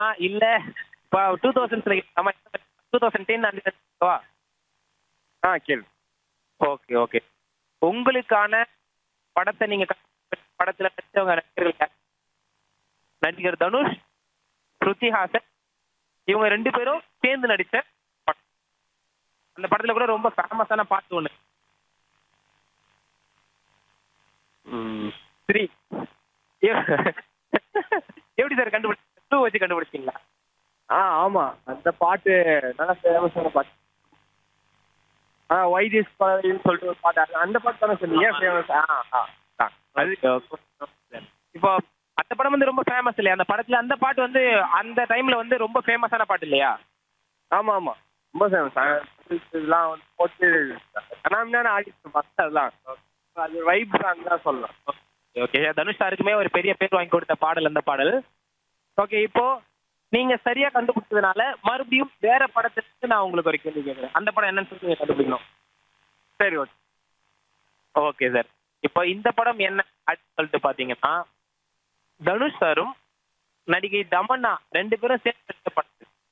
கேட்கலாமா இல்ல இப்போ டூ தௌசண்ட்ஸ்ல கேட்கலாமா டூ தௌசண்ட் டென் அந்த வா ஆ கேளு ஓகே ஓகே உங்களுக்கான படத்தை நீங்க கண்டுபிடிச்ச படத்துல நடிச்சவங்க நடிகர்கள் யார்? நடிகர் தனுஷ் ஸ்ருதிஹாசன் இவங்க ரெண்டு பேரும் சேர்ந்து நடிச்ச படம் அந்த படத்துல கூட ரொம்ப ஃபேமஸான பாட்டு ஒண்ணு த்ரீ எப்படி சார் கண்டுபிடிச்சீங்க டூ வச்சு கண்டுபிடிச்சீங்களா ஆ ஆமா அந்த பாட்டு நல்லா ஃபேமஸான பாட்டு ஆ ஒய் திஸ் ன்னு சொல்லிட்டு ஒரு பாட்டு அது- அந்த பாட்டு தானே சொன்னீங்க ஃபேமஸ் ஆ ஆ ஆ. அது இப்போ அந்த படம் வந்து ரொம்ப ஃபேமஸ் இல்லையா அந்த படத்துல அந்த பாட்டு வந்து அந்த டைம்ல வந்து ரொம்ப ஃபேமஸான பாட்டு இல்லையா ஆமா ஆமா ரொம்ப ஃபேமஸ் இதெல்லாம் வந்து போட்டு கனாமினான ஆடிட்டு பார்த்தா அதெல்லாம் அது வைப் சாங் தான் சொல்லலாம் ஓகே தனுஷ் சாருக்குமே ஒரு பெரிய பேர் வாங்கி கொடுத்த பாடல் அந்த பாடல் ஓகே இப்போ நீங்க சரியா கண்டுபிடிச்சதுனால மறுபடியும் வேற படத்துக்கு நான் உங்களுக்கு ஒரு கேள்வி கேட்குறேன் அந்த படம் என்னன்னு சொல்லி நீங்க கண்டுபிடிக்கணும் சரி ஓகே ஓகே சார் இப்போ இந்த படம் என்ன அப்படின்னு சொல்லிட்டு பாத்தீங்கன்னா தனுஷ் சாரும் நடிகை தமன்னா ரெண்டு பேரும் சேர்ந்து நடிச்ச படம்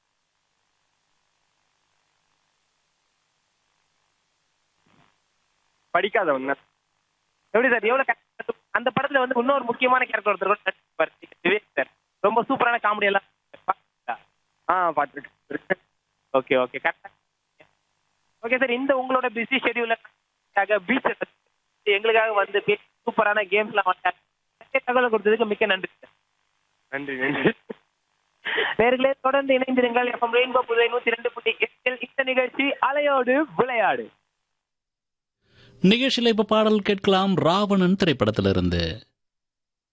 படிக்காதவன் எப்படி சார் எவ்வளவு character- அந்த படத்துல வந்து இன்னொரு முக்கியமான கேரக்டர் ஒருத்தர் கூட நடிச்சிருப்பாரு விவேக் சார் ரொம்ப சூப்பரான காமெடி எல்லாம் பாத்தீங்களா? ஆ பார்த்துருக்கேன் ஓகே ஓகே கரெக்டா ஓகே சார் இந்த உங்களோட பிஸி ஷெடியூலுக்காக பீச் எங்களுக்காக வந்து பேசி சூப்பரான கேம்ஸ்லாம் வந்தாங்க நிறைய தகவல் கொடுத்ததுக்கு மிக்க நன்றி சார் நன்றி நன்றி நேர்களே தொடர்ந்து இணைந்திருங்கள் எஃப்எம் ரெயின்போ புதுவை நூத்தி ரெண்டு புள்ளி எட்டில் இந்த நிகழ்ச்சி அலையோடு விளையாடு நிகழ்ச்சியில் இப்ப பாடல் கேட்கலாம் ராவணன் திரைப்படத்திலிருந்து